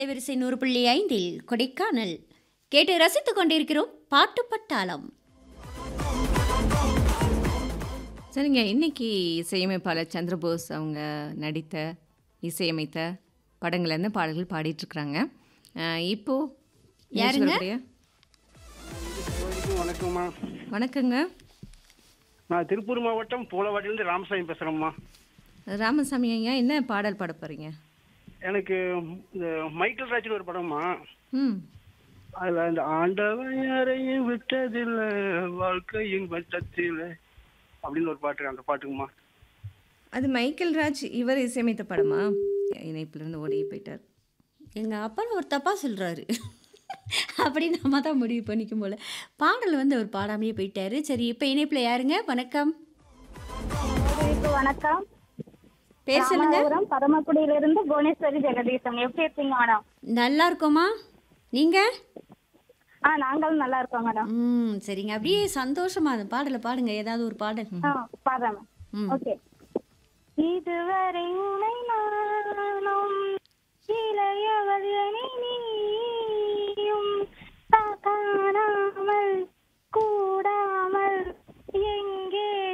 வரிசை நூறு புள்ளி ஐந்தில் கொடைக்கானல் கேட்டு ரசித்துக் கொண்டிருக்கிறோம் பாட்டு பட்டாளம் சரிங்க இன்னைக்கு இசையமைப்பாளர் சந்திரபோஸ் அவங்க நடித்த இசையமைத்த படங்கள்லேருந்து பாடல்கள் பாடிட்டு இருக்கிறாங்க அஹ் இப்போ யாருங்க? நிகழ்ச்சி வரக்கூடிய- வணக்கம், வணக்கம்மா வணக்கங்க நான் திருப்பூர் மாவட்டம் பூலவாடியிலிருந்து ராமசாமி பேசுறேம்மா ராமசாமி ஐயா என்ன பாடல் பாட போறீங்க எனக்கு இந்த மைக்கேல் ராஜ்னு ஒரு படம்மா ம் அதுல அந்த ஆண்டவன் யாரையும் விட்டதில்லை வாழ்க்கையின் வட்டத்தில் அப்படின்னு ஒரு பாட்டு அந்த பாட்டுங்கம்மா அது மைக்கேல் ராஜ் இவர் இசையமைத்த படமா இணைப்பிலிருந்து ஓடி போயிட்டார் எங்கள் அப்பா ஒரு தப்பாக சொல்கிறாரு அப்படி நம்ம தான் முடிவு பண்ணிக்கும் போல பாடல் வந்து அவர் பாடாமையே போயிட்டாரு சரி இப்போ இணைப்பில் யாருங்க வணக்கம் உங்களுக்கு வணக்கம் பேர் சொல்லுங்க ராமநாதபுரம் பரமக்குடியிலிருந்து புவனேஸ்வரி ஜெகதீசன் எப்படி இருக்கீங்க மேடம் நல்லா இருக்கோமா நீங்கள் ஆ நாங்களும் நல்லா இருக்கோம் மேடம் ம் சரிங்க அப்படியே சந்தோஷமா அந்த பாடலை பாடுங்க ஏதாவது ஒரு பாடல் ஆ பாடுறேன் ம். ஓகே இதுவரை உன்